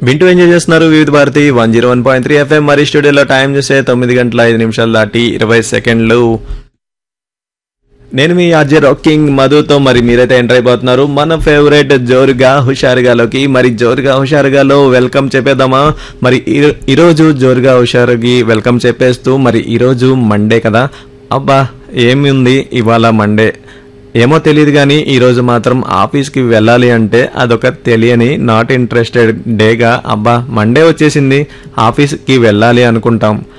వింటూ ఎంజాయ్ చేస్తున్నారు Vividh Bharati one zero one point three FM మరి స్టూడియోలో టైం చూస్తే తొమ్మిది గంటల ఐదు నిమిషాలు దాటి ఇరవై సెకండ్లు నేను మీ ఆర్జే రాకింగ్ మధుతో మరి మీరైతే ఎంటర్ అయిపోతున్నారు మన ఫేవరెట్ జోరుగా హుషారుగాలోకి మరి జోరుగా హుషారుగాలో వెల్కమ్ చెప్పేద్దామా మరి ఈ- ఈరోజు జోరుగా హుషారుకి వెల్కమ్ చెప్పేస్తూ మరి ఈరోజు మండే కదా అబ్బా ఏమి ఉంది ఇవాళ మండే ఏమో తెలియదు కానీ ఈరోజు మాత్రం ఆఫీస్కి వెళ్ళాలి అంటే అదొక తెలియని నాట్ ఇంట్రెస్టెడ్ డేగా అబ్బా మండే వచ్చేసింది ఆఫీస్కి వెళ్ళాలి అనుకుంటాం